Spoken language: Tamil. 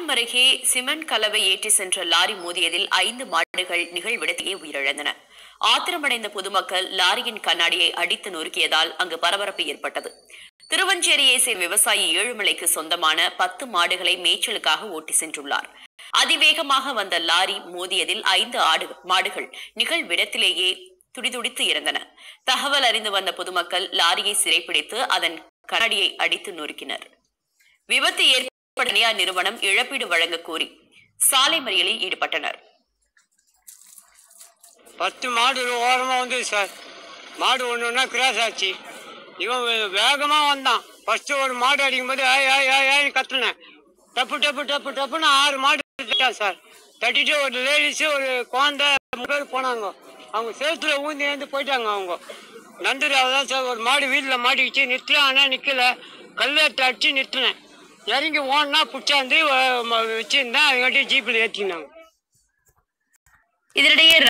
காஞ்சிபுரம் அருகே சிமெண்ட் கலவை ஏற்றி சென்ற லாரி மோதியதில் ஐந்து மாடுகள் நிகழ்விடத்திலேயே உயிரிழந்தன ஆத்திரமடைந்த பொதுமக்கள் லாரியின் கண்ணாடியை அடித்து நொறுக்கியதால் அங்கு பரபரப்பு ஏற்பட்டது திருவஞ்சேரியை சேர்ந்த விவசாயி ஏழுமலைக்கு சொந்தமான பத்து மாடுகளை மேய்ச்சலுக்காக ஓட்டி சென்றுள்ளார் அதிவேகமாக வந்த லாரி மோதியதில் ஐந்து ஆடு மாடுகள் நிகழ்விடத்திலேயே துடிதுடித்து இறந்தன தகவல் அறிந்து வந்த பொதுமக்கள் லாரியை சிறைப்பிடித்து அதன் கண்ணாடியை அடித்து நொறுக்கினர் விபத்து ஏற்பட்ட தனியார் நிறுவனம் இழப்பீடு வழங்க கோரி சாலை மறியலில் ஈடுபட்டனர் பத்து மாடு ஓரமாக வந்து சார் மாடு ஒன்று ஒன்றா கிராஸ் ஆச்சு இவன் வேகமாக வந்தான் ஃபஸ்ட்டு ஒரு மாடு அடிக்கும்போது ஏய் ஏய் ஏய் ஏன்னு கத்துனேன் டப்பு டப்பு டப்பு டப்புன்னு ஆறு மாடு தட்டிட்டான் சார் தட்டிட்டு ஒரு லேடிஸு ஒரு குழந்தை மூணு பேர் போனாங்க அவங்க சேத்துல ஊந்தி ஏந்து போயிட்டாங்க அவங்க நந்தூர் தான் சார் ஒரு மாடு வீட்டில் மாட்டிக்கிச்சு நிறுத்துறேன் ஆனால் நிற்கல கல்லேட்டு அடிச்சு நிறுத்தினேன் இறங்கி ஓடனா பிடிச்சாந்து வச்சிருந்தேன் அதுங்காட்டி ஜீப்பில் ஏற்றினாங்க இதனிடையே